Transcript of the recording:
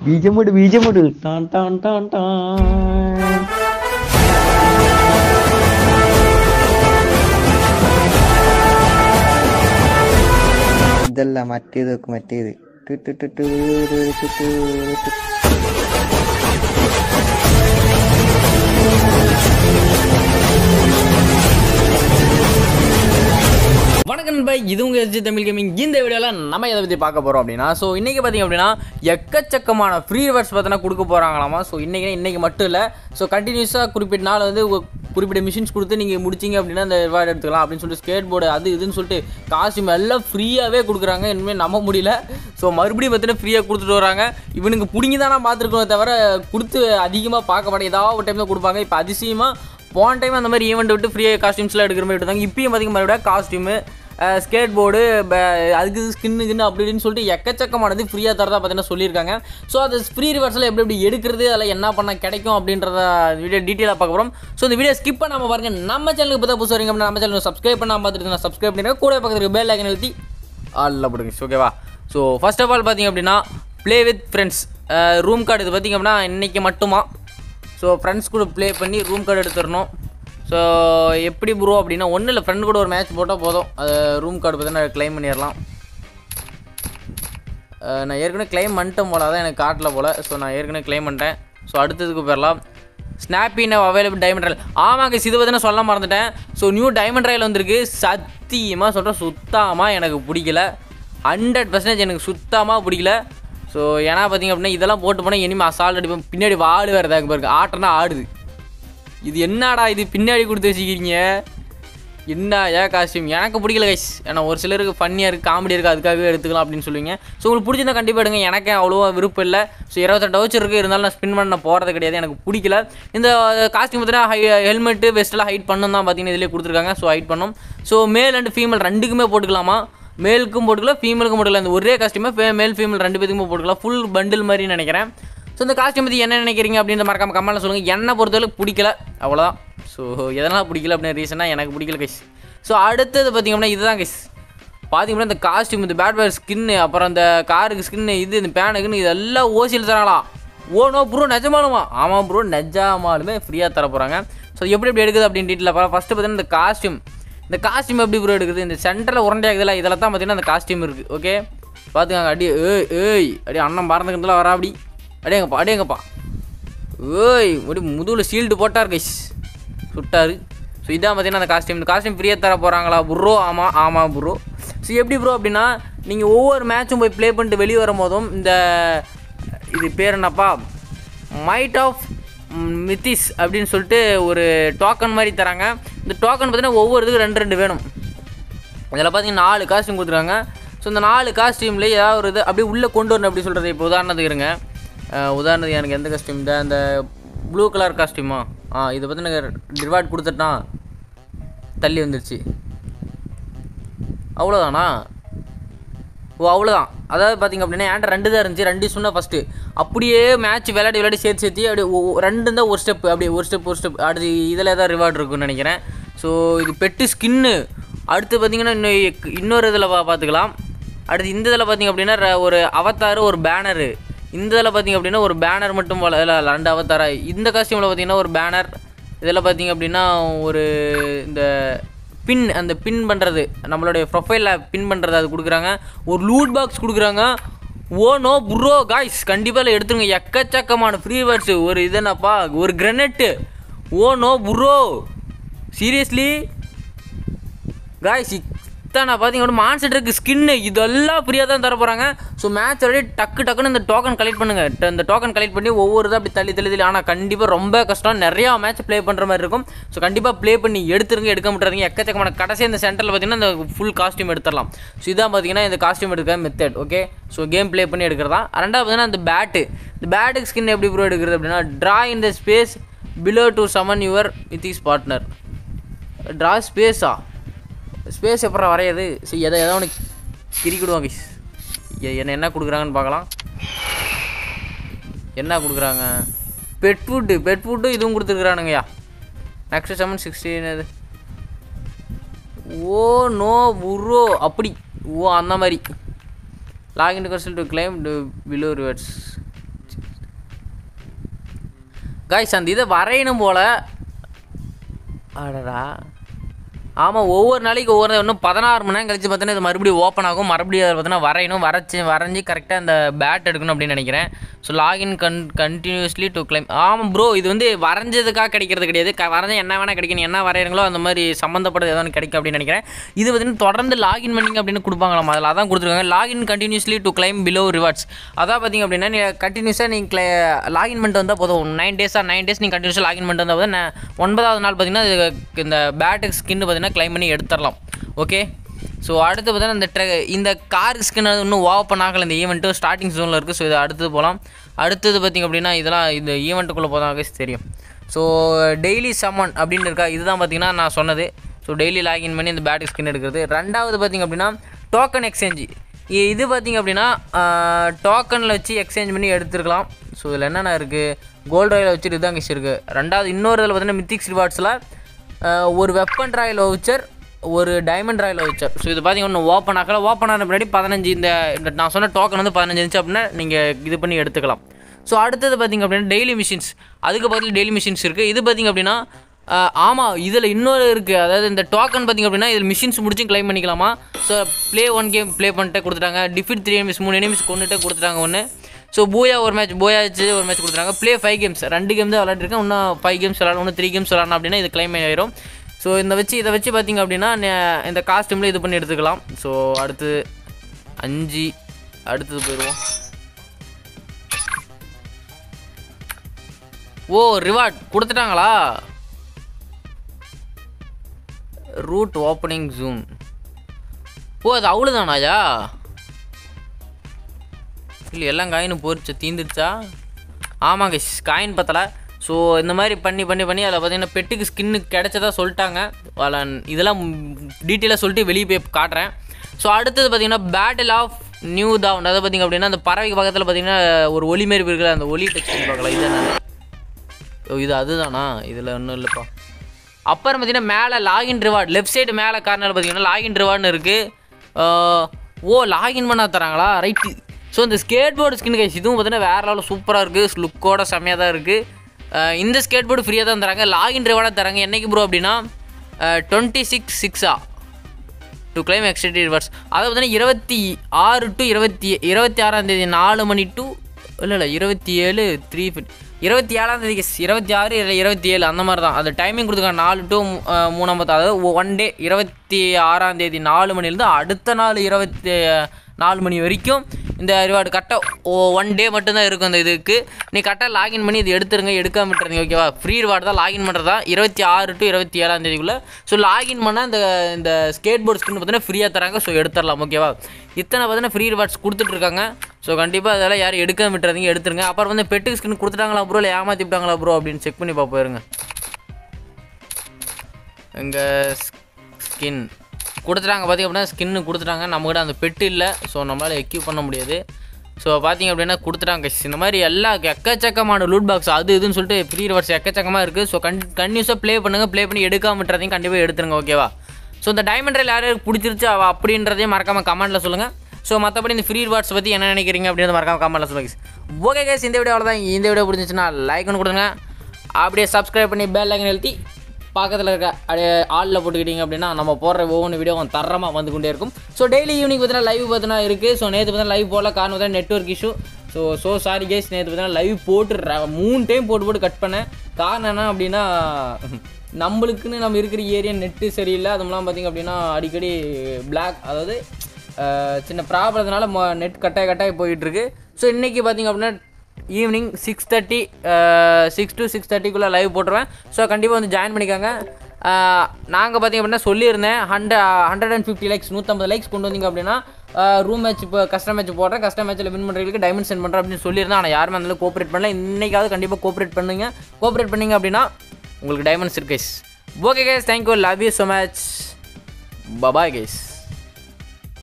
ബീജമുട് ബീജമുട് ടാൻ ടാൻ ടാൻ ടാൻ ഇതല്ല മറ്റേത് വെക്ക് മറ്റേത് ട് ട് ട് ട് ട് ട് ട് ട്. வணக்கம் நண்பா இது உங்கள் எஸ்ஜி தமிழ் கேமிங் இந்த வீடியோவில் நம்ம எதை பற்றி பார்க்க போகிறோம் அப்படின்னா ஸோ இன்றைக்கி பார்த்திங்க அப்படின்னா எக்கச்சக்கமான ஃப்ரீ ரிவர்ஸ் பார்த்தீங்கன்னா கொடுக்க போகிறாங்களாமா ஸோ இன்றைக்கி இன்றைக்கி மட்டும் இல்லை ஸோ கண்டினியூஸாக குறிப்பிட்ட நாள் வந்து ஒரு குறிப்பிட்ட மிஷின்ஸ் கொடுத்து நீங்கள் முடிச்சிங்க அப்படின்னா அந்த ரிவார்டு எடுத்துக்கலாம் அப்படின்னு சொல்லிட்டு ஸ்கேட் போர்டு அது இதுன்னு சொல்லிட்டு காஸ்டியூம் எல்லாம் ஃப்ரீயாகவே கொடுக்குறாங்க இனிமேல் நம்ப முடியல ஸோ மறுபடியும் பார்த்தீங்கன்னா ஃப்ரீயாக கொடுத்துட்டு வராங்க இவனுக்கு பிடிங்கி தான் நான் பார்த்துருக்கோம் தவிர கொடுத்து அதிகமாக பார்க்க மாட்டேன் ஏதாவது ஒரு டைம் தான் கொடுப்பாங்க இப்போ அதிசயமாக போன டைம் அந்த மாதிரி ஈவெண்ட் விட்டு ஃப்ரீயாக காஸ்டியூம்ஸ்லாம் எடுக்கிற மாதிரி எடுத்தாங்க இப்பயும் பார்த்திங்க மறுபடியும் காஸ்டியூமு ஸ்கேட் போர்டு அதுக்கு ஸ்கின்னு கின்னு அப்படி இப்படின்னு சொல்லிட்டு எக்கச்சக்கமானது ஃப்ரீயாக தரதா பார்த்தீங்கன்னா சொல்லியிருக்காங்க ஸோ அது ஃப்ரீ ரிவர்ஸில் எப்படி எப்படி எடுக்கிறது அதில் என்ன பண்ணால் கிடைக்கும் அப்படின்றத வீடியோ டீட்டெயிலாக பார்க்க போகிறோம் ஸோ இந்த வீடியோ ஸ்கிப் பண்ணாமல் பாருங்க நம்ம சேனலுக்கு இப்போ தான் புதுசு வரீங்க அப்படின்னா நம்ம சேனல் சப்ஸ்கிரைப் பண்ணாமல் பார்த்துட்டு நான் சப்ஸ்கிரைப் பண்ணிடுங்க கூட பக்கத்துக்கு பெல் ஐக்கன் எழுத்தி ஆளில் போடுங்க ஓகேவா ஸோ ஃபர்ஸ்ட் ஆஃப் ஆல் பார்த்தீங்க அப்படின்னா play with friends room card இது பார்த்திங்க அப்படின்னா இன்றைக்கி மட்டுமா ஸோ ஃப்ரெண்ட்ஸ் கூட ப்ளே பண்ணி ரூம் கார்டு எடுத்துடணும் ஸோ எப்படி ப்ரோ அப்படின்னா ஒன்றும் இல்லை ஃப்ரெண்ட் கூட ஒரு மேட்ச் போட்டால் போதும் அது ரூம் கார்டு பார்த்தீங்கன்னா க்ளைம் பண்ணிடலாம் அஹ் நான் ஏற்கனவே க்ளைம் பண்ணிட்டேன் போல அதான் எனக்கு காட்டல போல் ஸோ நான் ஏற்கனவே க்ளைம் பண்ணிட்டேன் ஸோ அடுத்ததுக்கு போயிடலாம் ஸ்னாப்பின் அவைலபிள் டைமண்ட் ராயல் ஆமாங்க இது பற்றி நான் சொல்ல மறந்துட்டேன் ஸோ நியூ டைமண்ட் ராயல் வந்திருக்கு சத்தியமாக சொல்கிறேன் சுத்தமாக எனக்கு பிடிக்கல ஹண்ட்ரட் பர்சன்டேஜ் எனக்கு சுத்தமாக பிடிக்கல ஸோ ஏன்னா பார்த்தீங்க அப்படின்னா இதெல்லாம் போட்டு போனால் இனிமேல் அசால்ட் அடிப்போம் பின்னாடி வாடு வேறு ஏதாவது பாருங்க ஆட்டம்னா ஆடுது இது என்னடா இது பின்னாடி கொடுத்து வச்சுக்கிறீங்க என்ன ஏன் காஸ்டியூம் எனக்கு பிடிக்கல கைஸ் ஏன்னா ஒரு சிலருக்கு ஃபன்னியாக இருக்குது காமெடி இருக்குது அதுக்காகவே எடுத்துக்கலாம் அப்படின்னு சொல்லுவீங்க ஸோ உங்களுக்கு பிடிச்சிருந்தா கண்டிப்பாக எடுங்க எனக்கு அவ்வளோவா விருப்பம் இல்லை ஸோ இருபத்தெட்டு வச்சு இருக்குது இருந்தாலும் நான் ஸ்பின் பண்ண போகிறது கிடையாது எனக்கு பிடிக்கல இந்த காஸ்டியூம் பார்த்தீங்கன்னா ஹை ஹெல்மெட்டு வெஸ்ட்டெல்லாம் ஹைட் பண்ணணும் தான் பார்த்தீங்கன்னா இதிலே கொடுத்துருக்காங்க ஸோ ஹைட் பண்ணும் ஸோ மேல் அண்ட் ஃபீமேல் ரெண்டுக்குமே போட்டுக்கலாமா மேலுக்கும் போட்டுக்கலாம் ஃபீமேலுக்கும் போட்டுக்கலாம் இந்த ஒரே காஸ்டியூமே மேல் ஃபீமேல் ரெண்டு பேத்துக்குமே போட்டுக்கலாம் ஃபுல் பண்டில் மாதிரி நினைக்கிறேன் ஸோ இந்த காஸ்டியூம் பற்றி என்ன நினைக்கிறீங்க அப்படின்ற மறக்காம கமெண்ட்ல சொல்லுங்கள் என்னை பொறுத்தவரைக்கும் பிடிக்கல அவ்வளோதான் ஸோ எதனால் பிடிக்கல அப்படின்னு ரீசனாக எனக்கு பிடிக்கல கைஸ் ஸோ அடுத்தது பார்த்திங்க அப்படின்னா இதுதான் கைஸ் பார்த்தீங்கன்னா இந்த காஸ்டியூம் இந்த பேட் பேர் ஸ்கின்னு அப்புறம் இந்த காருக்கு ஸ்கின்னு இது இந்த பேனுக்குன்னு இதெல்லாம் ஓசியில் தராங்களா ஓ நோ ப்ரோ நிஜமாலுமா ஆமாம் ப்ரோ நிஜமாலுமே ஃப்ரீயாக தர போகிறாங்க ஸோ எப்படி எப்படி எடுக்குது அப்படின்னு டீட்டெயில் பார்க்கலாம் ஃபஸ்ட்டு பார்த்தீங்கன்னா இந்த காஸ்டியூம் இந்த காஸ்டியூம் எப்படி ப்ரோ எடுக்குது இந்த சென்டரில் உரண்டையாகுதுல இதில் தான் பார்த்தீங்கன்னா அந்த காஸ்டியூம் இருக்குது ஓகே பார்த்துக்காங்க அடி ஏய் ஏய் அடி அண்ணன் பறந்துக்கிறதுல வரா அப்படி அடேங்கப்பா அடேங்கப்பா ஏய் முடி முதுகில் ஷீல்டு போட்டார் கைஸ் சுட்டார் ஸோ இதான் பார்த்தீங்கன்னா அந்த காஸ்டியூம் இந்த காஸ்டியூம் ஃப்ரீயாக தர போகிறாங்களா ப்ரோ ஆமாம் ஆமாம் ப்ரோ ஸோ எப்படி ப்ரோ அப்படின்னா நீங்கள் ஒவ்வொரு மேட்சும் போய் ப்ளே பண்ணிட்டு வெளியே வரும் போதும் இந்த இது பேர் என்னப்பா மைட் ஆஃப் மித்திஸ் அப்படின்னு சொல்லிட்டு ஒரு டோக்கன் மாதிரி தராங்க இந்த டோக்கன் பார்த்தீங்கன்னா ஒவ்வொரு இதுக்கு ரெண்டு ரெண்டு வேணும் இதில் பார்த்தீங்கன்னா நாலு காஸ்டியூம் கொடுத்துருக்காங்க ஸோ இந்த நாலு காஸ்டியூமில் ஏதாவது ஒரு இது அப்படியே உள்ளே கொண்டு வரணும் அப்படி சொல்கிறது இப்போ உதாரணத்துக்கு இருங்க அஹ் உதாரணத்துக்கு எனக்கு எந்த காஸ்டியூம் இந்த அந்த ப்ளூ கலர் காஸ்டியூமா ஆ இதை பற்றி எனக்கு ரிவார்ட் கொடுத்துட்டான் தள்ளி வந்துருச்சு அவ்வளோதானா ஓ அவ்வளோதான் அதாவது பார்த்தீங்க அப்படின்னா என்கிட்ட ரெண்டு தான் இருந்துச்சு ரெண்டு சொன்னால் ஃபஸ்ட்டு அப்படியே மேட்ச் விளையாடி விளையாடி சேர்த்து சேர்த்து அப்படியே ஒ- ஒ- ரெண்டு தான் ஒரு ஸ்டெப் அப்படியே ஒரு ஸ்டெப் ஒரு ஸ்டெப் அடுத்து இதில் ஏதாவது ரிவார்டு இருக்குன்னு நினைக்கிறேன் ஸோ இது பெட்டு ஸ்கின்னு அடுத்து பார்த்தீங்கன்னா இன்னும் இன்னொரு இதில் பா பார்த்துக்கலாம் அடுத்து இந்த இதில் பார்த்தீங்க அப்படின்னா ர- ஒரு அவத்தாரு ஒரு பேனரு இந்த இதில் பார்த்தீங்க அப்படின்னா ஒரு பேனர் மட்டும் போல இல்லை ரெண்டு அவத்தாரா இந்த காஸ்டியூமில் பார்த்தீங்கன்னா ஒரு பேனர் இதில் பார்த்தீங்க அப்படின்னா ஒரு இந்த பின் அந்த பின் பண்ணுறது நம்மளுடைய ப்ரொஃபைலில் பின் பண்ணுறது அது கொடுக்குறாங்க ஒரு லூட் பாக்ஸ் கொடுக்குறாங்க ஓ நோ ப்ரோ காய்ஸ் கண்டிப்பாக எடுத்துருங்க எக்கச்சக்கமான ஃப்ரீ வேர்ட்ஸு ஒரு இது என்னப்பா ஒரு grenade oh no bro seriously guys இத்தனை பார்த்தீங்கன்னா மான்செட்டருக்கு ஸ்கின்னு இதெல்லாம் ஃப்ரீயாக தான் தர போகிறாங்க ஸோ மேட்ச் அப்படியே டக்கு டக்குன்னு இந்த டோக்கன் கலெக்ட் பண்ணுங்கள் ட- இந்த டோக்கன் கலெக்ட் பண்ணி ஒவ்வொரு இதாக அப்படி தள்ளி தள்ளி தள்ளி ஆனால் கண்டிப்பாக ரொம்ப கஷ்டம் நிறையா மேட்ச் ப்ளே பண்ணுற மாதிரி இருக்கும் ஸோ கண்டிப்பாக ப்ளே பண்ணி எடுத்துருங்க எடுக்க முடியாதுங்க எக்கச்சக்கமான கடைசி இந்த சென்டரில் பார்த்தீங்கன்னா இந்த ஃபுல் காஸ்டியூம் எடுத்துடலாம் ஸோ இதான் பார்த்தீங்கன்னா இந்த காஸ்டியூம் எடுக்கிற method okay so game play பண்ணி எடுக்கிறதா ரெண்டாவது பார்த்தீங்கன்னா இந்த பேட்டு இந்த பேட்டுக்கு ஸ்கின் எப்படி ப்ரோ எடுக்கிறது அப்படின்னா draw in the space below to summon your with is partner draw ஸ்பேஸா ஸ்பேஸ் எப்பறம் வரையாது சரி எதை எதோ ஒன்று கிரிக்கிடுவாங்க என்ன என்ன கொடுக்குறாங்கன்னு பார்க்கலாம் என்ன கொடுக்குறாங்க பெட் ஃபுட்டு பெட் ஃபுட்டு இதுவும் கொடுத்துருக்குறானுங்கய்யா நெக்ஸ்ட் செவன் சிக்ஸ்டீன் இது ஓ நோ புரோ அப்படி ஓ அந்த மாதிரி லாகின் கர்சல் to claim to below rewards guys அந்த இதை வரையணும் போல் அடடா ஆமாம் ஒவ்வொரு நாளைக்கு ஒவ்வொரு இன்னும் பதினாறு மணி நேரம் கழிச்சு பார்த்தீங்கன்னா இது மறுபடியும் ஓப்பன் ஆகும் மறுபடியும் அதை பார்த்தீங்கன்னா வரையணும் வரைச்சி வரைஞ்சி கரெக்டாக அந்த பேட் எடுக்கணும் அப்படின்னு நினைக்கிறேன் ஸோ லாகின் கன் கண்டினியூஸ்லி டு கிளைம் ஆமாம் ப்ரோ இது வந்து வரைஞ்சதுக்காக கிடைக்கிறது கிடையாது க வரைஞ்சா என்ன வேணால் கிடைக்கும் நீ என்ன வரைகிறீங்களோ அந்த மாதிரி சம்மந்தப்பட்டது ஏதாவது கிடைக்கும் அப்படின்னு நினைக்கிறேன் இது பார்த்தீங்கன்னா தொடர்ந்து லாகின் பண்ணிங்க அப்படின்னு கொடுப்பாங்களாம் அதில் அதான் கொடுத்துருக்காங்க login continuously to claim below rewards அதான் பார்த்தீங்க அப்படின்னா நீ கண்டினியூஸாக நீங்கள் லாகின் பண்ணிட்டு வந்தால் போதும் நைன் டேஸாக நைன் டேஸ் நீங்கள் கண்டினியூஸாக லாகின் பண்ணிட்டு வந்தால் போதும் நான் ஒன்பதாவது நாள் பார்த்தீங்கன்னா இது இந்த பேட்டுக்கு ஸ்கின் பார்த்தீங்கன்னா க்ளைம் பண்ணி எடுத்துடலாம் ஓகே ஸோ அடுத்து பார்த்தீங்கன்னா இந்த ட்ரெ இந்த கார் ஸ்கின் இன்னும் ஓப்பன் ஆகலை இந்த ஈவெண்ட்டு ஸ்டார்டிங் ஜோனில் இருக்குது ஸோ இது அடுத்தது போகலாம் அடுத்தது பார்த்திங்க அப்படின்னா இதெல்லாம் இந்த ஈவெண்ட்டுக்குள்ளே போதான் தெரியும் ஸோ டெய்லி சம்மன் அப்படின்னு இருக்கா இதுதான் பார்த்தீங்கன்னா நான் சொன்னது ஸோ டெய்லி லாகின் பண்ணி இந்த பேட்டுக்கு ஸ்கின் எடுக்கிறது ரெண்டாவது பார்த்திங்க அப்படின்னா டோக்கன் எக்ஸ்சேஞ்சு இது பார்த்திங்க அப்படின்னா டோக்கனில் வச்சு எக்ஸ்சேஞ்ச் பண்ணி எடுத்துருக்கலாம் ஸோ இதில் என்னென்ன இருக்குது கோல்டு ராயில் வச்சுட்டு இதுதான் கிஷ் இருக்குது ரெண்டாவது இன்னொரு இதில் பார்த்தீங்கன்னா மித்திக்ஸ் ரிவார்ட்ஸில் ஒரு வெப்பன் ராயில் வவுச்சர் ஒரு டைமண்ட் ராயில் வவுச்சர் ஸோ இது பார்த்தீங்கன்னா ஒன்று ஓப்பன் ஆகல ஓப்பன் ஆன பின்னாடி பதினஞ்சு இந்த இந்த நான் சொன்ன டோக்கன் வந்து பதினஞ்சு இருந்துச்சு அப்படின்னா நீங்கள் இது பண்ணி எடுத்துக்கலாம் ஸோ அடுத்தது பார்த்திங்க அப்படின்னா டெய்லி மிஷின்ஸ் அதுக்கு பக்கத்தில் டெய்லி மிஷின்ஸ் இருக்குது இது பார்த்திங்க அப்படின்னா ஆமாம் இதில் இன்னொரு இருக்குது அதாவது இந்த டோக்கன் பார்த்திங்க அப்படின்னா இதில் மிஷின்ஸ் முடிச்சும் க்ளைம் பண்ணிக்கலாமா so play one game play பண்ணிட்டு கொடுத்துட்டாங்க டிஃபிட் த்ரீ எனிமிஸ் மூணு எனிமிஸ் கொண்டுட்டு கொடுத்துட்டாங்க ஒன்று ஸோ பூயா ஒரு மேட்ச் பூயாச்சு ஒரு மேட்ச் கொடுத்துறாங்க ப்ளே ஃபைவ் கேம்ஸ் ரெண்டு கேம் தான் விளாட்ருக்கேன் இன்னும் ஃபைவ் கேம்ஸ் விளாடணும் இன்னும் த்ரீ கேம்ஸ் விளாடணும் அப்படின்னா இது கிளைம் ஆயிரும் ஸோ இந்த வச்சு இதை வச்சு பார்த்திங்க அப்படின்னா நே- இந்த காஸ்டியூமில் இது பண்ணி எடுத்துக்கலாம் ஸோ அடுத்து அஞ்சு அடுத்தது போயிடுவோம் ஓ ரிவார்ட் கொடுத்துட்டாங்களா ரூட் ஓப்பனிங் ஜூம் ஓ அது அவ்வளோதானாயா இல்லை எல்லாம் காயினும் போரிச்சு தீந்துருச்சா ஆமாங்க காயின் பத்தலை ஸோ இந்த மாதிரி பண்ணி பண்ணி பண்ணி அதில் பார்த்தீங்கன்னா பெட்டுக்கு ஸ்கின்னு கிடைச்சதா சொல்லிட்டாங்க அதில் இதெல்லாம் டீட்டெயிலாக சொல்லிட்டு வெளியே போய் காட்டுறேன் ஸோ அடுத்தது பார்த்தீங்கன்னா பேட்டில் ஆஃப் நியூ டவுன் அதை பார்த்தீங்க அப்படின்னா அந்த பறவைக்கு பக்கத்தில் பார்த்தீங்கன்னா ஒரு ஒளி மாரி இருக்குல்ல அந்த ஒளி டச் பண்ணி பார்க்கலாம் இது என்னன்னு ஓ இது அதுதானா இதில் ஒன்றும் இல்லைப்பா அப்புறம் பார்த்தீங்கன்னா மேலே லாகின் ரிவார்ட் லெஃப்ட் சைடு மேலே கார்னர் பார்த்தீங்கன்னா லாகின் ரிவார்ட்னு இருக்குது ஓ லாகின் பண்ண தராங்களா ரைட்டு ஸோ இந்த ஸ்கேட் போர்டு ஸ்கின் கைஸ் இதுவும் பார்த்தீங்கன்னா வேறு லெவலில் சூப்பராக இருக்குது லுக்கோட செம்மையாக தான் இருக்குது இந்த ஸ்கேட் போர்டு ஃப்ரீயாக தான் தராங்க லாகின் ரிவார்டாக தராங்க என்னைக்கு ப்ரோ அப்படின்னா டுவெண்ட்டி சிக்ஸ் சிக்ஸா டு கிளைம் எக்ஸ்டெட் ரிவர்ஸ் அதை பார்த்தீங்கன்னா இருபத்தி ஆறு டு இருபத்தி இருபத்தி ஆறாம் தேதி நாலு மணி டு இல்லை இல்லை இருபத்தி ஏழு த்ரீ இருபத்தி ஏழாம் தேதி இருபத்தி ஆறு இல்லை இருபத்தி ஏழு அந்த மாதிரி தான் அது டைமிங் கொடுத்துருக்காங்க நாலு டு மூணாம்பத்து அதாவது ஒன் டே இருபத்தி ஆறாம் தேதி நாலு மணிலேருந்து அடுத்த நாள் இருபத்தி நாலு மணி வரைக்கும் இந்த ரிவார்டு கரெக்டாக ஒன் டே மட்டும்தான் இருக்கும் இந்த இதுக்கு நீ கரெக்டாக லாகின் பண்ணி இது எடுத்துருங்க எடுக்காம விட்டுருங்க ஓகேவா ஃப்ரீ ரிவார்டு தான் லாகின் பண்ணுறது தான் இருபத்தி ஆறு டு இருபத்தி ஏழாம் தேதிக்குள்ளே ஸோ லாகின் பண்ணால் இந்த இந்த ஸ்கேட் போர்ட் ஸ்கின் பார்த்தீங்கன்னா ஃப்ரீயாக தராங்க ஸோ எடுத்துடலாம் ஓகேவா இத்தனை பார்த்தீங்கன்னா ஃப்ரீ ரிவார்ட்ஸ் கொடுத்துட்ருக்காங்க ஸோ கண்டிப்பாக அதெல்லாம் யாரும் எடுக்காம விட்டுறாதீங்க எடுத்துருங்க அப்புறம் வந்து பெட்டுக்கு ஸ்கின் கொடுத்துட்டாங்களா ப்ரோ இல்லை ஏமாற்றி விட்டாங்களா ப்ரோ அப்படின்னு செக் பண்ணி பார்ப்போம் இருங்க எங்கள் ஸ்கின் கொடுத்துட்டாங்க பார்த்திங்க அப்படின்னா ஸ்கின்னு கொடுத்துட்டாங்க நம்மகிட்ட அந்த பெட்டு இல்லை ஸோ நம்மளால் எக்யூப் பண்ண முடியாது ஸோ பார்த்தீங்க அப்படின்னா கொடுத்துட்டாங்க இந்த மாதிரி எல்லா எக்கச்சக்கமான லூட் பாக்ஸ் அது இதுன்னு சொல்லிட்டு ஃப்ரீ ரிவர்ஸ் எக்கச்சக்கமாக இருக்குது ஸோ கன் கன்யூஸாக ப்ளே பண்ணுங்கள் ப்ளே பண்ணி எடுக்காம விட்டுறதையும் கண்டிப்பாக எடுத்துருங்க ஓகேவா ஸோ இந்த டைமண்ட் ரயில் யார் யாருக்கு பிடிச்சிருச்சு அவ அப்படின்றதையும் மறக்காமல் கமெண்ட்டில் சொல்லுங்கள் ஸோ மற்றபடி இந்த ஃப்ரீ ரிவார்ட்ஸ் பற்றி என்ன நினைக்கிறீங்க அப்படின்றத மறக்காம கமெண்ட்டில் சொல்லுங்கள் ஓகே கேஸ் இந்த வீடியோ அவ்வளோதான் இந்த வீடியோ பிடிச்சிச்சுன்னா லைக் ஒன்று கொடுங்க அப்படியே சப்ஸ்கிரைப் பண்ணி பெல் லைக்கன் எழுத்தி பக்கத்தில் இருக்க அப்படியே ஆளில் போட்டுக்கிட்டீங்க அப்படின்னா நம்ம போடுற ஒவ்வொரு வீடியோ தரமாக வந்து கொண்டே இருக்கும் ஸோ டெய்லி ஈவினிங் பார்த்தீங்கன்னா லைவ் பார்த்தீங்கன்னா இருக்குது ஸோ நேற்று பார்த்தீங்கன்னா லைவ் போடல காரணம் பார்த்தீங்கன்னா network issue so so sorry guys நேற்று பார்த்தீங்கன்னா லைவ் போட்டு ர- மூணு டைம் போட்டு போட்டு கட் பண்ணேன் காரணம் என்ன அப்படின்னா நம்மளுக்குன்னு நம்ம இருக்கிற ஏரியா நெட்டு சரியில்லை அதுமெல்லாம் பார்த்திங்க அப்படின்னா அடிக்கடி பிளாக் அதாவது அஹ், சின்ன ப்ராப்ளத்தினால நெட் கட்டாய கட்டாய போயிட்டுருக்கு ஸோ இன்றைக்கி பார்த்திங்க அப்படின்னா evening six thirty six to six தேர்ட்டிக்குள்ளே லைவ் போட்டுருவேன் ஸோ கண்டிப்பாக வந்து ஜாயின் பண்ணிக்கோங்க நாங்கள் பார்த்திங்க அப்படின்னா சொல்லியிருந்தேன் hundred hundred and fifty likes நூற்றம்பது லைக்ஸ் கொண்டு வந்தீங்க அப்படின்னா ரூம் மேட்ச் இப்போ கஸ்டம் மேட்ச் போடுறேன் கஸ்டம் மேட்ச்சில் வின் பண்ணுறதுக்கு டைமண்ட் சென்ட் பண்ணுறேன் அப்படின்னு சொல்லியிருந்தேன் ஆனால் யாருமே அந்த கோஆப்ரேட் பண்ணல இன்னைக்காவது கண்டிப்பாக கோஆப்ரேட் பண்ணுங்க கோஆப்ரேட் பண்ணீங்க அப்படின்னா உங்களுக்கு டைமண்ட்ஸ் இருக்கு guys okay guys thank you love you so much bye bye guys